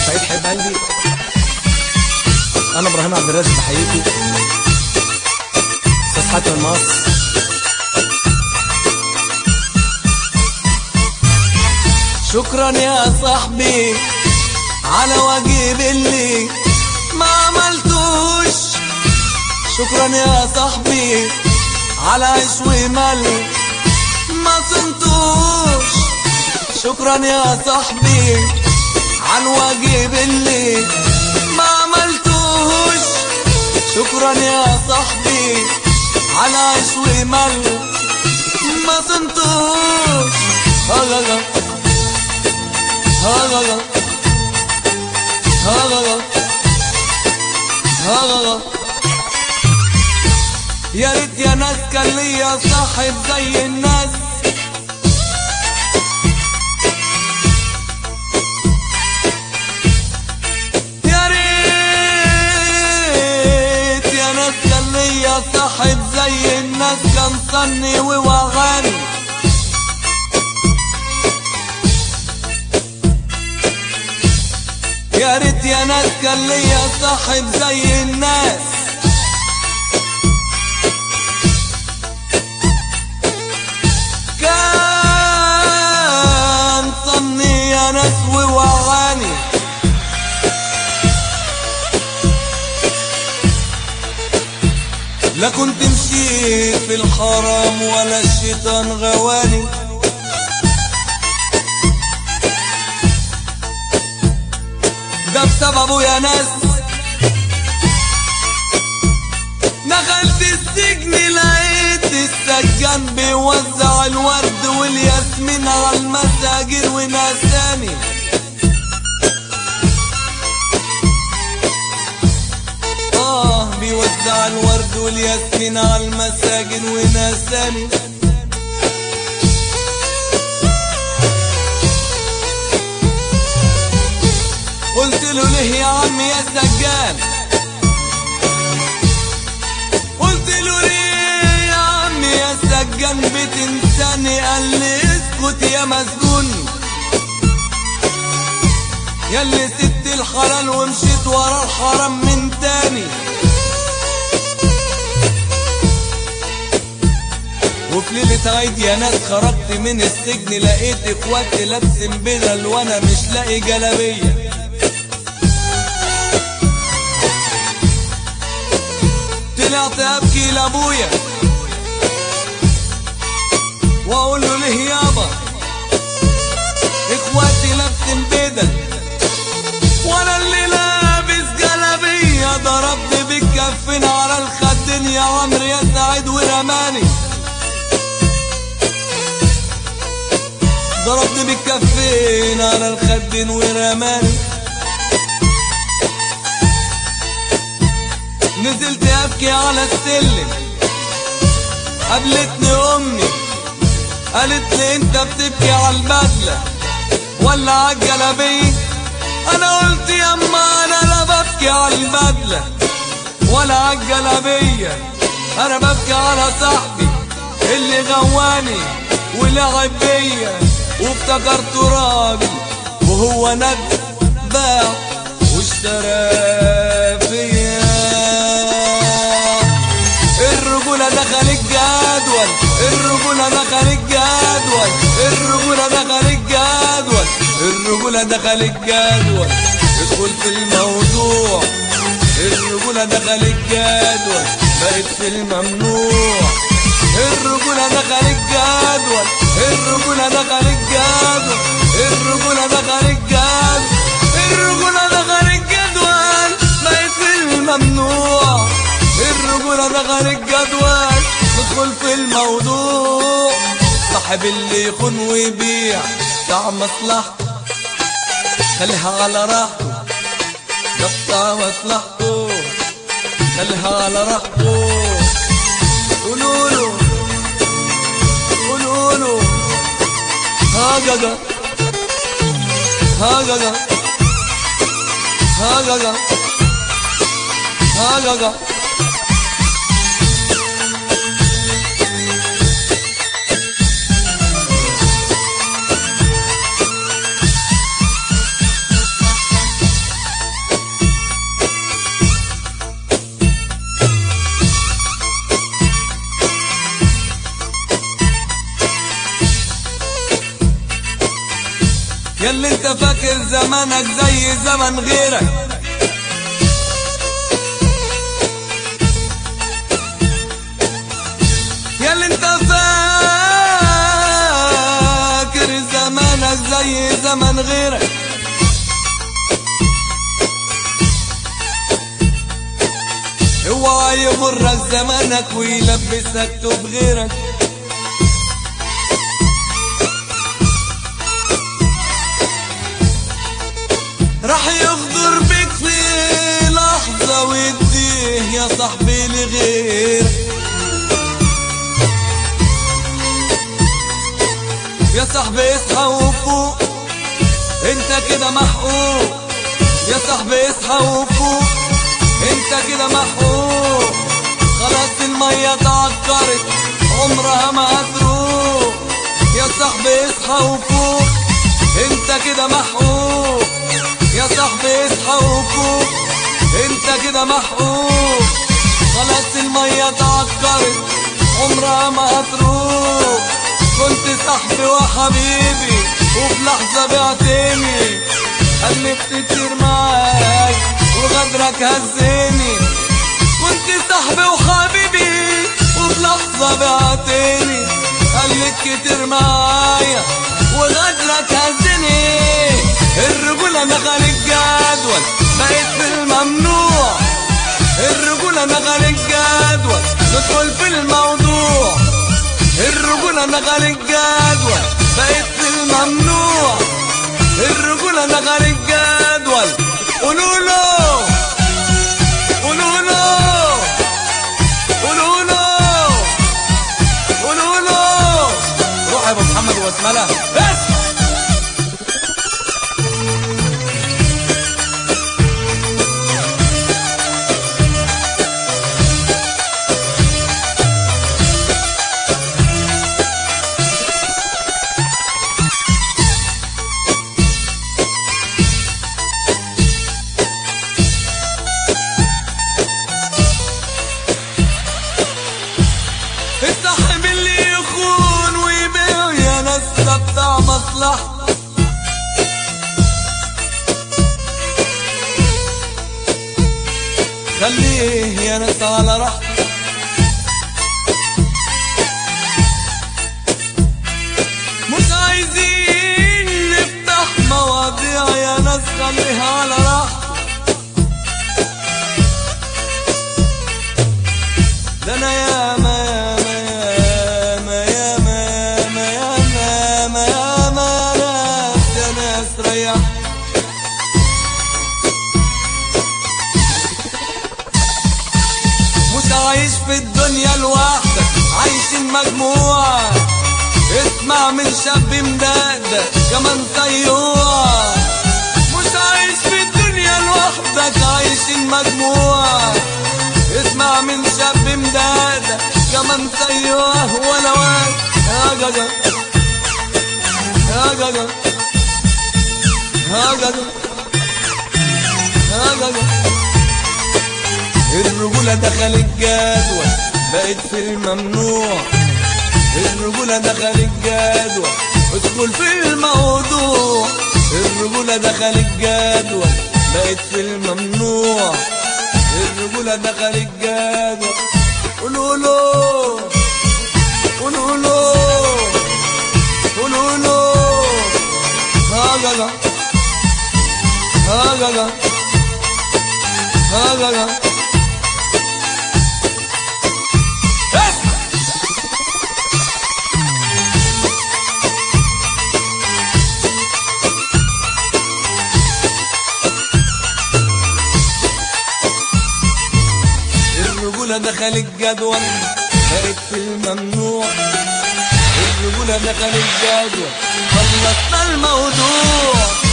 سعيد حب قلبي انا ابراهيم عبد الرازق بحييكم استاذ حاتم مصر شكرا يا صاحبي على واجب اللي ما عملتوش شكرا يا صاحبي على عيش ومل ما صنتوش شكرا يا صاحبي على الواجب اللي ما عملتوش شكرا يا صاحبي على عيش ومل ما صنتوش لا لا لا ها لا لا ها لا لا ها لا لا يا ريت يا ناس كان ليا صاحب زي الناس يا ريت يا ناس كان ليا صاحب زي الناس كان صني ووغاني يا ريت يا ناس كان ليا صاحب زي الناس كان صني يا ناس ووعاني لا كنت مشيت في الحرام ولا الشيطان غواني ده بسببه يا ناس دخلت السجن لقيت السجان بيوزع الورد والياسمين على المساجد وناساني اه بيوزع الورد والياسمين على المساجد وناساني قلت له ليه يا عم يا سجان قلت له ليه يا عم يا سجان بتنساني قال لي اسكت يا مسجون يا اللي سبت الحلال ومشيت ورا الحرام من تاني وفي ليلة عيد يا ناس خرجت من السجن لقيت اخواتي لابسين بدل وانا مش لاقي جلابيه طلعت ابكي لابويا واقول له ليه يابا اخواتي لابسين بدل وانا اللي لابس جلابيه ضربني بالكفين على الخدين يا عمرو يا سعيد ورماني ضربني بالكفين على الخدين ورماني نزلت ابكي على السلم قابلتني امي قالت لي انت بتبكي على البدله ولا على الجلابيه انا قلت يما انا لا ببكي على البدله ولا على الجلابيه انا ببكي على صاحبي اللي غواني ولعب بيا وافتكرت راجل وهو ند باع واشترى فيا الرجولة دخل الجدول الرجولة دخل الجدول الرجولة دخل الجدول الرجولة دخل الجدول ادخل في الموضوع الرجولة دخل الجدول بقت في الممنوع الرجولة دخل الجدول الرجولة دخل الجدول الرجولة دخل الجدول الرجولة دخل الجدول بقت في الممنوع الرجولة دخل الجدول ندخل في الموضوع صاحب اللي يخون ويبيع بتاع مصلحته خليها على راحته ده بتاع مصلحته خليها على راحته قولوا له قولوا له ها جا ها جا ها جا ها جا فاكر زمانك زي زمن غيرك يا اللي انت فاكر زمانك زي زمن غيرك اوعى يغرك زمانك ويلبسك توب غيرك راح يغدر بك في لحظة ويديه يا صاحبي لغيرك يا صاحبي اصحى وفوق انت كده محقوق يا صاحبي اصحى وفوق انت كده محقوق خلاص المية اتعكرت عمرها ما هتروق يا صاحبي اصحى وفوق انت كده محقوق يا صاحبي اصحى وفوق انت كده محقوق خلاص المية اتعكرت عمرها ما هتروق كنت صاحبي وحبيبي وفي لحظة بعتني قلبت كتير معاك وغدرك هزني كنت صاحبي وحبيبي وفي لحظة بعتني قلبت كتير معايا وغدرك هزني الرجولة نغل الجدول بقيت في الممنوع الرجولة نغل الجدول ندخل في الموضوع الرجولة نغل الجدول بقيت في الممنوع الرجولة نغل الجدول قولوا له قولوا له قولوا له قولوا له روح يا ابو محمد واسملها بس الصاحب اللي يخون ويبيع يا ناس ده بتاع مصلحة خليه يا ناس على راحته مش عايزين نفتح مواضيع يا ناس خليها على راحته ده انا يا ما يا ما يا ما ما يا ما ما يا ما ناس يا ناس ريح مش عايش في الدنيا لوحدك عايشين مجموعة اسمع من شاب مدادة كمان سيوع مش عايش في الدنيا لوحدك عايشين مجموعة اسمع من شاب مدادة كمان سيوه ولا واد يا جاجا يا جاجا يا جاجا يا جاجا الرجولة دخل الجدول بقت في الممنوع الرجولة دخل الجدول ادخل في الموضوع الرجولة دخل الجدول بقت في الممنوع الرجولة دخل الجدول قولوا له قولوا له قولوا له ها جا ها جا ها جا الرجولة دخل الجدول بقت في الممنوع الرجولة دخل الجدول خلصنا الموضوع